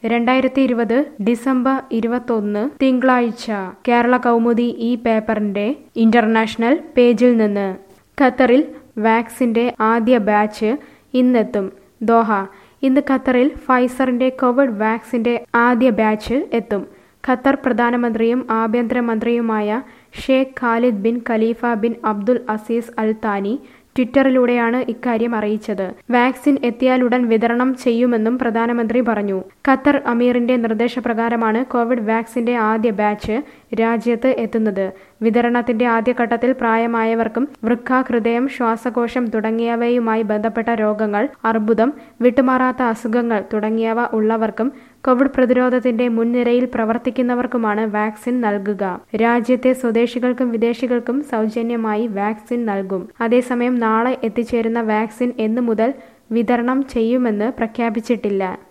രണ്ടായിരത്തി ഇരുപത് ഡിസംബർ ഇരുപത്തൊന്ന് തിങ്കളാഴ്ച കേരള കൗമുദി ഈ പേപ്പറിന്റെ ഇന്റർനാഷണൽ പേജിൽ നിന്ന് ഖത്തറിൽ വാക്സിന്റെ ആദ്യ ബാച്ച് ഇന്നെത്തും ദോഹ ഇന്ന് ഖത്തറിൽ ഫൈസറിന്റെ കോവിഡ് വാക്സിന്റെ ആദ്യ ബാച്ച് എത്തും ഖത്തർ പ്രധാനമന്ത്രിയും ആഭ്യന്തരമന്ത്രിയുമായ Sheikh Khalid bin Khalifa bin Abdul Aziz Al Thani ട്വിറ്ററിലൂടെയാണ് ഇക്കാര്യം അറിയിച്ചത് വാക്സിൻ എത്തിയാലുടൻ വിതരണം ചെയ്യുമെന്നും പ്രധാനമന്ത്രി പറഞ്ഞു ഖത്തർ അമീറിന്റെ നിർദ്ദേശപ്രകാരമാണ് കോവിഡ് വാക്സിന്റെ ആദ്യ ബാച്ച് രാജ്യത്ത് എത്തുന്നത് വിതരണത്തിന്റെ ആദ്യഘട്ടത്തിൽ പ്രായമായവർക്കും വൃക്ക ഹൃദയം ശ്വാസകോശം തുടങ്ങിയവയുമായി ബന്ധപ്പെട്ട രോഗങ്ങൾ അർബുദം വിട്ടുമാറാത്ത അസുഖങ്ങൾ തുടങ്ങിയവ ഉള്ളവർക്കും കോവിഡ് പ്രതിരോധത്തിന്റെ മുൻനിരയിൽ പ്രവർത്തിക്കുന്നവർക്കുമാണ് വാക്സിൻ നൽകുക രാജ്യത്തെ സ്വദേശികൾക്കും വിദേശികൾക്കും സൗജന്യമായി വാക്സിൻ നൽകും അതേസമയം നാളെ എത്തിച്ചേരുന്ന വാക്സിൻ എന്നു മുതൽ വിതരണം ചെയ്യുമെന്ന് പ്രഖ്യാപിച്ചിട്ടില്ല